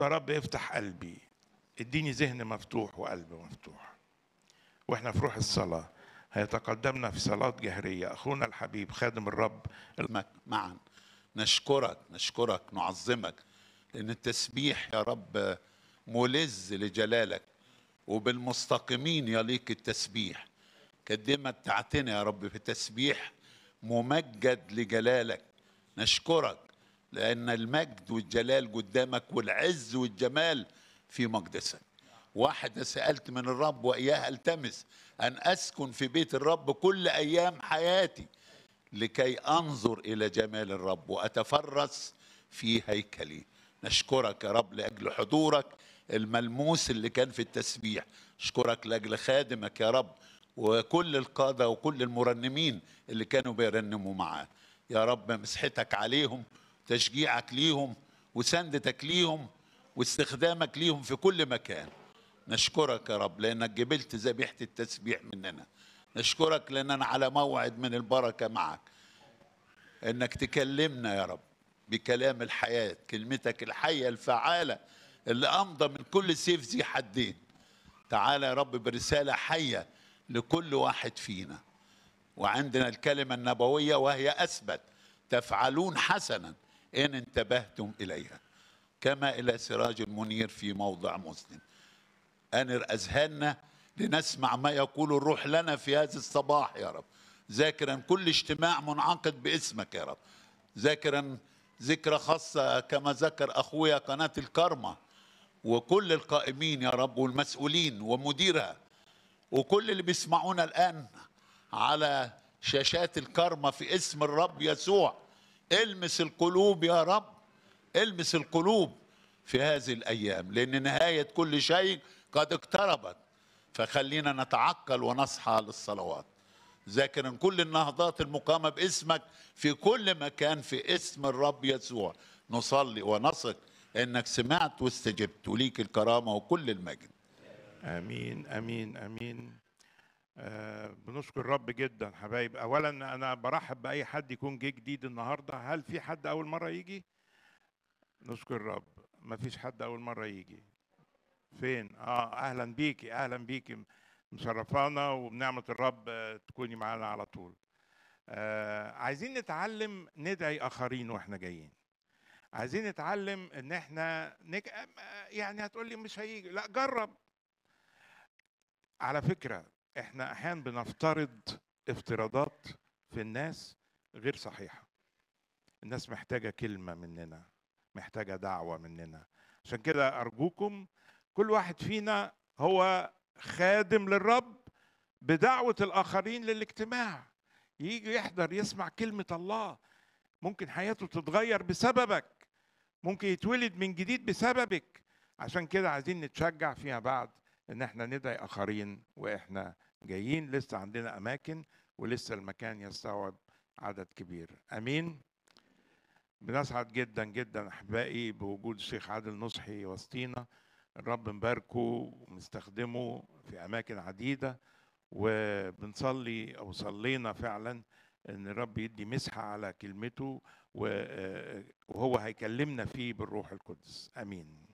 يا رب افتح قلبي اديني ذهن مفتوح وقلب مفتوح واحنا في روح الصلاة هيتقدمنا في صلاة جهرية أخونا الحبيب خادم الرب معك معا نشكرك نشكرك نعظمك لأن التسبيح يا رب ملز لجلالك وبالمستقيمين يليق التسبيح قد ما بتعتني يا رب في تسبيح ممجد لجلالك نشكرك لأن المجد والجلال قدامك والعز والجمال في مقدسك واحد سألت من الرب وإياه التمس أن أسكن في بيت الرب كل أيام حياتي لكي أنظر إلى جمال الرب وأتفرس في هيكلي نشكرك يا رب لأجل حضورك الملموس اللي كان في التسبيح نشكرك لأجل خادمك يا رب وكل القادة وكل المرنمين اللي كانوا بيرنموا معاه يا رب مسحتك عليهم تشجيعك ليهم وسندتك ليهم واستخدامك ليهم في كل مكان نشكرك يا رب لانك جبلت ذبيحه التسبيح مننا نشكرك لاننا على موعد من البركه معك انك تكلمنا يا رب بكلام الحياه كلمتك الحيه الفعاله اللي امضى من كل سيف ذي حدين تعالى يا رب برساله حيه لكل واحد فينا وعندنا الكلمه النبويه وهي اثبت تفعلون حسنا ان انتبهتم اليها كما الى سراج منير في موضع مسلم انر اذهاننا لنسمع ما يقول الروح لنا في هذا الصباح يا رب ذاكرا كل اجتماع منعقد باسمك يا رب ذاكرا ذكرى خاصة كما ذكر أخويا قناة الكرمة وكل القائمين يا رب والمسؤولين ومديرها وكل اللي بيسمعونا الآن على شاشات الكرمة في اسم الرب يسوع المس القلوب يا رب المس القلوب في هذه الأيام لأن نهاية كل شيء قد اقتربت فخلينا نتعقل ونصحى للصلوات ذاكرا كل النهضات المقامة باسمك في كل مكان في اسم الرب يسوع نصلي ونثق انك سمعت واستجبت وليك الكرامة وكل المجد امين امين امين آه بنشكر الرب جدا حبايب اولا انا برحب باي حد يكون جه جديد النهارده هل في حد اول مره يجي نشكر الرب ما فيش حد اول مره يجي فين اه اهلا بيكي اهلا بيكي مشرفانا وبنعمه الرب آه، تكوني معانا على طول آه عايزين نتعلم ندعي اخرين واحنا جايين عايزين نتعلم ان احنا نك... آه، يعني هتقول لي مش هيجي لا جرب على فكره احنا احيانا بنفترض افتراضات في الناس غير صحيحه الناس محتاجه كلمه مننا محتاجه دعوه مننا عشان كده ارجوكم كل واحد فينا هو خادم للرب بدعوه الاخرين للاجتماع يجي يحضر يسمع كلمه الله ممكن حياته تتغير بسببك ممكن يتولد من جديد بسببك عشان كده عايزين نتشجع فيما بعد ان احنا ندعي اخرين واحنا جايين لسه عندنا اماكن ولسه المكان يستوعب عدد كبير امين بنسعد جدا جدا احبائي بوجود الشيخ عادل نصحي وسطينا الرب مباركه ومستخدمه في اماكن عديده وبنصلي او صلينا فعلا ان الرب يدي مسحه على كلمته و- وهو هيكلمنا فيه بالروح القدس امين